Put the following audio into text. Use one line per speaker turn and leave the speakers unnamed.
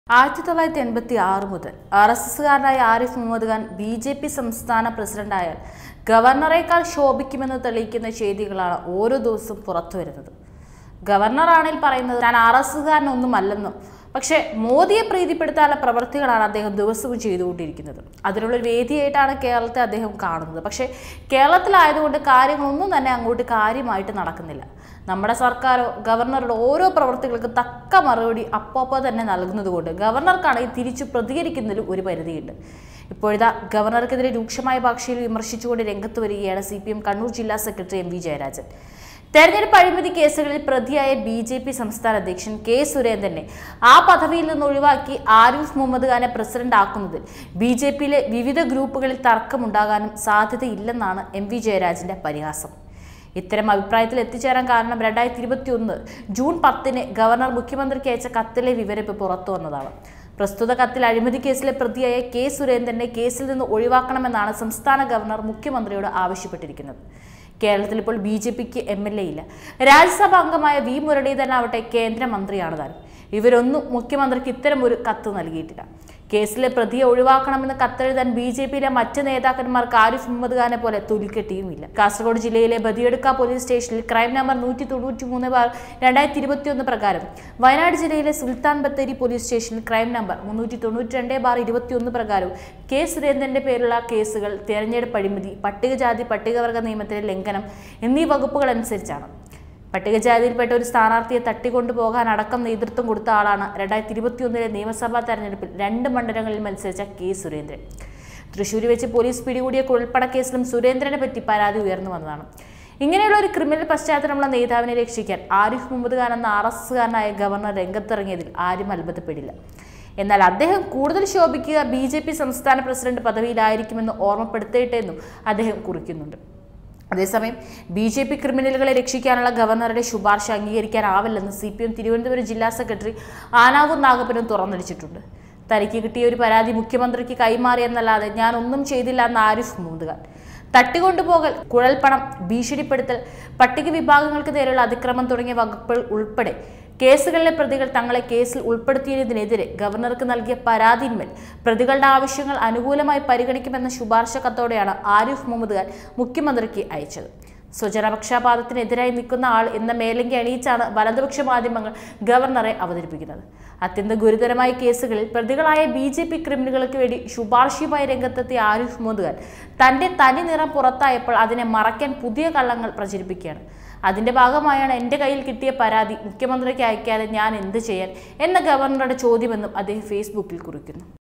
ആയിരത്തി തൊള്ളായിരത്തി എൺപത്തി ആറ് മുതൽ ആർ എസ് എസുകാരനായ Arif Muhammad Khan B J P സംസ്ഥാന പ്രസിഡന്റായാൽ ഗവർണറേക്കാൾ ശോഭിക്കുമെന്ന് തെളിയിക്കുന്ന ചെയ്തികളാണ് ഓരോ ദിവസവും പുറത്തു വരുന്നത് ഗവർണറാണിൽ പറയുന്നത് ഞാൻ ആർ എസ് എസുകാരനൊന്നുമല്ലെന്നും പക്ഷേ മോദിയെ പ്രീതിപ്പെടുത്താനുള്ള പ്രവൃത്തികളാണ് അദ്ദേഹം ദിവസവും ചെയ്തുകൊണ്ടിരിക്കുന്നത് അതിനുള്ളൊരു വേദിയായിട്ടാണ് കേരളത്തെ അദ്ദേഹം കാണുന്നത് പക്ഷേ കേരളത്തിലായതുകൊണ്ട് കാര്യങ്ങളൊന്നും തന്നെ അങ്ങോട്ട് കാര്യമായിട്ട് നടക്കുന്നില്ല നമ്മുടെ സർക്കാരോ ഗവർണറുടെ ഓരോ പ്രവൃത്തികൾക്കും തക്ക മറുപടി അപ്പോപ്പോ തന്നെ നൽകുന്നതുകൊണ്ട് ഗവർണർക്കാണെങ്കിൽ തിരിച്ചു പ്രതികരിക്കുന്നതിലും ഒരു പരിധിയുണ്ട് ഇപ്പോഴിതാ ഗവർണർക്കെതിരെ രൂക്ഷമായ ഭാഷയിൽ വിമർശിച്ചുകൊണ്ട് രംഗത്ത് വരികയാണ് സി പി എം കണ്ണൂർ ജില്ലാ സെക്രട്ടറി എം വി ജയരാജൻ തെരഞ്ഞെടുപ്പ് അഴിമതി കേസുകളിൽ പ്രതിയായ ബി ജെ പി സംസ്ഥാന അധ്യക്ഷൻ കെ സുരേന്ദ്രനെ ആ പദവിയിൽ നിന്ന് ഒഴിവാക്കി ആരിഫ് മുഹമ്മദ് ഖാനെ പ്രസിഡന്റ് ആക്കുന്നതിൽ ബി ജെ പിയിലെ വിവിധ ഗ്രൂപ്പുകളിൽ തർക്കമുണ്ടാകാനും സാധ്യതയില്ലെന്നാണ് എം വി ജയരാജന്റെ പരിഹാസം ഇത്തരം അഭിപ്രായത്തിൽ എത്തിച്ചേരാൻ കാരണം രണ്ടായിരത്തി ഇരുപത്തി ഒന്ന് ജൂൺ പത്തിന് ഗവർണർ മുഖ്യമന്ത്രിക്ക് അയച്ച കത്തിലെ വിവരം ഇപ്പോൾ പുറത്തു വന്നതാണ് പ്രസ്തുത കത്തിൽ അഴിമതി കേസിലെ പ്രതിയായ കെ സുരേന്ദ്രനെ കേസിൽ നിന്ന് ഒഴിവാക്കണമെന്നാണ് സംസ്ഥാന ഗവർണർ മുഖ്യമന്ത്രിയോട് ആവശ്യപ്പെട്ടിരിക്കുന്നത് കേരളത്തിൽ ഇപ്പോൾ ബി ജെ പിക്ക് എം എൽ എ ഇല്ല രാജ്യസഭാ അംഗമായ വി മുരളീധരൻ ആവട്ടെ കേന്ദ്രമന്ത്രിയാണ് താൻ ഇവരൊന്നും മുഖ്യമന്ത്രിക്ക് ഇത്തരം ഒരു കത്ത് നൽകിയിട്ടില്ല കേസിലെ പ്രതിയെ ഒഴിവാക്കണമെന്ന് കത്തെഴുതാൻ ബി ജെ പിയിലെ മറ്റ് നേതാക്കന്മാർക്ക് ആരിഫ് മുഹമ്മദ് ഖാനെ പോലെ തൊലിക്കെട്ടിയുമില്ല കാസർഗോഡ് ജില്ലയിലെ ബദിയെടുക്ക പോലീസ് സ്റ്റേഷനിൽ ക്രൈം നമ്പർ നൂറ്റി തൊണ്ണൂറ്റി മൂന്ന് ബാർ രണ്ടായിരത്തി ഇരുപത്തിയൊന്ന് പ്രകാരം വയനാട് ജില്ലയിലെ സുൽത്താൻ ബത്തേരി പോലീസ് സ്റ്റേഷനിൽ ക്രൈം നമ്പർ മുന്നൂറ്റി തൊണ്ണൂറ്റി രണ്ട് ബാർ ഇരുപത്തിയൊന്ന് പ്രകാരവും കെ സുരേന്ദ്രന്റെ പേരിലുള്ള കേസുകൾ തെരഞ്ഞെടുപ്പ് അഴിമതി പട്ടികജാതി പട്ടികവർഗ നിയമത്തിലെ ലംഘനം എന്നീ വകുപ്പുകൾ അനുസരിച്ചാണ് പട്ടികജാതിയിൽപ്പെട്ട ഒരു സ്ഥാനാർത്ഥിയെ തട്ടിക്കൊണ്ടുപോകാൻ അടക്കം നേതൃത്വം കൊടുത്ത ആളാണ് രണ്ടായിരത്തി ഇരുപത്തിയൊന്നിലെ നിയമസഭാ തെരഞ്ഞെടുപ്പിൽ രണ്ട് മണ്ഡലങ്ങളിൽ മത്സരിച്ച കെ സുരേന്ദ്രൻ തൃശ്ശൂർ വെച്ച് പോലീസ് പിടികൂടിയ കുഴൽപ്പട കേസിലും സുരേന്ദ്രനെ പറ്റി പരാതി ഉയർന്നു വന്നതാണ് ഇങ്ങനെയുള്ള ഒരു ക്രിമിനൽ പശ്ചാത്തലമുള്ള നേതാവിനെ രക്ഷിക്കാൻ ആരിഫ് മുഹമ്മദ് ഖാൻ എന്ന ആർ എസ് കാരനായ ഗവർണർ രംഗത്തിറങ്ങിയതിൽ ആരും അത്ഭുതപ്പെടില്ല എന്നാൽ അദ്ദേഹം കൂടുതൽ ശോഭിക്കുക ബി ജെ പി സംസ്ഥാന പ്രസിഡന്റ് പദവിയിലായിരിക്കുമെന്ന് ഓർമ്മപ്പെടുത്തട്ടെ എന്നും അദ്ദേഹം കുറിക്കുന്നുണ്ട് അതേസമയം ബി ജെ പി ക്രിമിനലുകളെ രക്ഷിക്കാനുള്ള ഗവർണറുടെ ശുപാർശ അംഗീകരിക്കാനാവില്ലെന്ന് സി പി എം തിരുവനന്തപുരം ജില്ലാ സെക്രട്ടറി ആനാവൂർ നാഗപ്പനും തുറന്നടിച്ചിട്ടുണ്ട് തനിക്ക് കിട്ടിയ ഒരു പരാതി മുഖ്യമന്ത്രിക്ക് കൈമാറിയെന്നല്ലാതെ ഞാൻ ഒന്നും ചെയ്തില്ല എന്ന് ആരിഫ് മുഹമ്മദ് ഖാൻ തട്ടിക്കൊണ്ടുപോകൽ കുഴൽപ്പണം ഭീഷണിപ്പെടുത്തൽ പട്ടിക വിഭാഗങ്ങൾക്ക് നേരെയുള്ള അതിക്രമം തുടങ്ങിയ വകുപ്പുകൾ ഉൾപ്പെടെ കേസുകളിലെ പ്രതികൾ തങ്ങളെ കേസിൽ ഉൾപ്പെടുത്തിയതിനെതിരെ ഗവർണർക്ക് നൽകിയ പരാതിന്മേൽ പ്രതികളുടെ ആവശ്യങ്ങൾ അനുകൂലമായി പരിഗണിക്കുമെന്ന ശുപാർശ കത്തോടെയാണ് ആരിഫ് മുഹമ്മദ് ഖാൻ മുഖ്യമന്ത്രിക്ക് അയച്ചത് സ്വജനപക്ഷപാതത്തിനെതിരായി നിൽക്കുന്ന ആൾ എന്ന മേലങ്കി അണിയിച്ചാണ് വലതുപക്ഷ മാധ്യമങ്ങൾ ഗവർണറെ അവതരിപ്പിക്കുന്നത് അത്യന്തം ഗുരുതരമായ കേസുകളിൽ പ്രതികളായ ബി ജെ പി ക്രിമിനലുകൾക്ക് വേണ്ടി ശുപാർശയുമായി രംഗത്തെത്തിയ ആരിഫ് മുഹമ്മദ് ഖാൻ തന്റെ തനി നിറം പുറത്തായപ്പോൾ അതിനെ മറയ്ക്കാൻ പുതിയ കള്ളങ്ങൾ പ്രചരിപ്പിക്കുകയാണ് അതിന്റെ ഭാഗമായാണ് എൻ്റെ കയ്യിൽ കിട്ടിയ പരാതി മുഖ്യമന്ത്രിക്ക് അയക്കാതെ ഞാൻ എന്ത് ചെയ്യാൻ എന്ന ഗവർണറുടെ ചോദ്യമെന്നും അദ്ദേഹം ഫേസ്ബുക്കിൽ കുറിക്കുന്നു